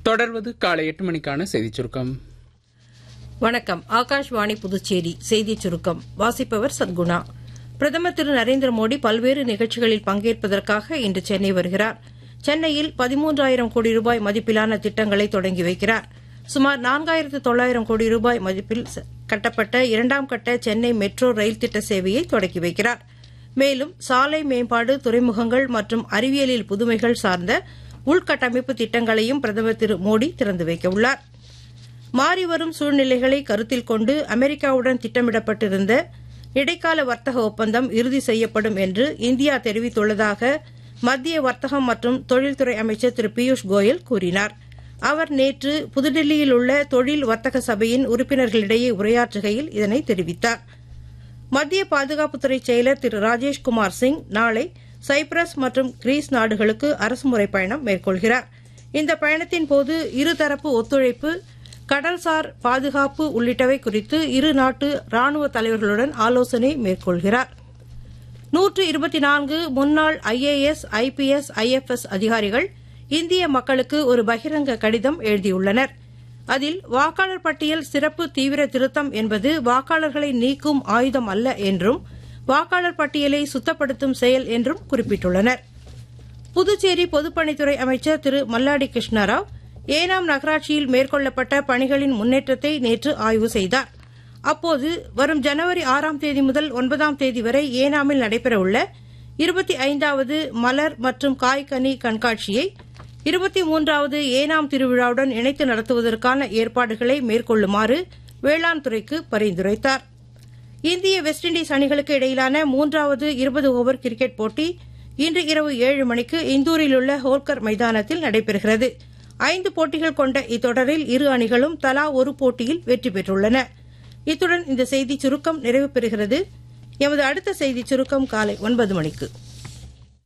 தொடர்வது காலை எட்டு மணிக்கான செய்திச் சுருக்கம் வணக்கம் ஆகாஷ்வாணி புதுச்சேரி செய்திச் சுருக்கம் வாசிப்பவர் சத்குணா பிரதமர் திரு நரேந்திர மோடி பல்வேறு நிகழ்ச்சிகளில் பங்கேற்பதற்காக இன்று சென்னை வருகிறார் சென்னையில் பதிமூன்றாயிரம் கோடி ரூபாய் மதிப்பிலான திட்டங்களை தொடங்கி வைக்கிறார் சுமார் நான்காயிரத்து தொள்ளாயிரம் கோடி ரூபாய் மதிப்பில் ச- கட்டப்பட்ட இரண்டாம் கட்ட சென்னை மெட்ரோ ரயில் திட்ட சேவையை தொடங்கி வைக்கிறார் மேலும் சாலை மேம்பாடு துறைமுகங்கள் மற்றும் அறிவியலில் புதுமைகள் சார்ந்த உள்கட்டமைப்பு திட்டங்களையும் பிரதமர் திரு மோடி திறந்து வைக்க உள்ளார் மாறிவரும் சூழ்நிலைகளை கருத்தில் கொண்டு அமெரிக்காவுடன் திட்டமிடப்பட்டிருந்த இடைக்கால வர்த்தக ஒப்பந்தம் இறுதி செய்யப்படும் என்று இந்தியா தெரிவித்துள்ளதாக மத்திய வர்த்தகம் மற்றும் தொழில்துறை அமைச்சர் திரு பியூஷ் கோயல் கூறினார் அவர் நேற்று புதுடில்லியில் உள்ள தொழில் வர்த்தக சபையின் உறுப்பினர்களிடையே உரையாற்றுகையில் இதனை தெரிவித்தார் மத்திய பாதுகாப்புத்துறை செயலர் திரு ராஜேஷ்குமார் சிங் நாளை சைப்ரஸ் மற்றும் கிரீஸ் நாடுகளுக்கு அரசுமுறை பயணம் மேற்கொள்கிறார் இந்த பயணத்தின் போது இருதரப்பு ஒத்துழைப்பு கடல்சார் பாதுகாப்பு உள்ளிட்டவை குறித்து இரு நாட்டு ராணுவ தலைவர்களுடன் ஆலோசனை மேற்கொள்கிறார் நூற்று இருபத்தி நான்கு முன்னாள் ஐஏஎஸ் ஐபிஎஸ் ஐஎஃப்எஸ் அதிகாரிகள் இந்திய மக்களுக்கு ஒரு பகிரங்க கடிதம் எழுதியுள்ளனர் அதில் வாக்காளர் பட்டியல் சிறப்பு தீவிர திருத்தம் என்பது வாக்காளர்களை நீக்கும் ஆயுதம் அல்ல என்றும் வாக்காளர் பட்டியலை சுத்தப்படுத்தும் செயல் என்றும் குறிப்பிட்டுள்ளனர் புதுச்சேரி பொதுப்பணித்துறை அமைச்சர் திரு மல்லாடி கிருஷ்ணராவ் ஏனாம் நகராட்சியில் மேற்கொள்ளப்பட்ட பணிகளின் முன்னேற்றத்தை நேற்று ஆய்வு செய்தார் அப்போது வரும் ஜனவரி ஆறாம் தேதி முதல் ஒன்பதாம் தேதி வரை ஏனாமில் நடைபெறவுள்ள இருபத்தி ஐந்தாவது மலர் மற்றும் காய்கனி கண்காட்சியை இருபத்தி மூன்றாவது ஏனாம் திருவிழாவுடன் இணைத்து நடத்துவதற்கான ஏற்பாடுகளை மேற்கொள்ளுமாறு வேளாண் துறைக்கு பரிந்துரைத்தார் இந்திய வெஸ்ட் இண்டீஸ் அணிகளுக்கு இடையிலான மூன்றாவது இருபது ஓவர் கிரிக்கெட் போட்டி இன்று இரவு ஏழு மணிக்கு இந்தூரில் உள்ள ஹோல்கர் மைதானத்தில் நடைபெறுகிறது ஐந்து போட்டிகள் கொண்ட இத்தொடரில் இரு அணிகளும் தலா ஒரு போட்டியில் வெற்றி பெற்றுள்ளன இத்துடன் இந்த செய்திச் சுருக்கம் நிறைவு பெறுகிறது எமது அடுத்த செய்திச் சுருக்கம் காலை ஒன்பது மணிக்கு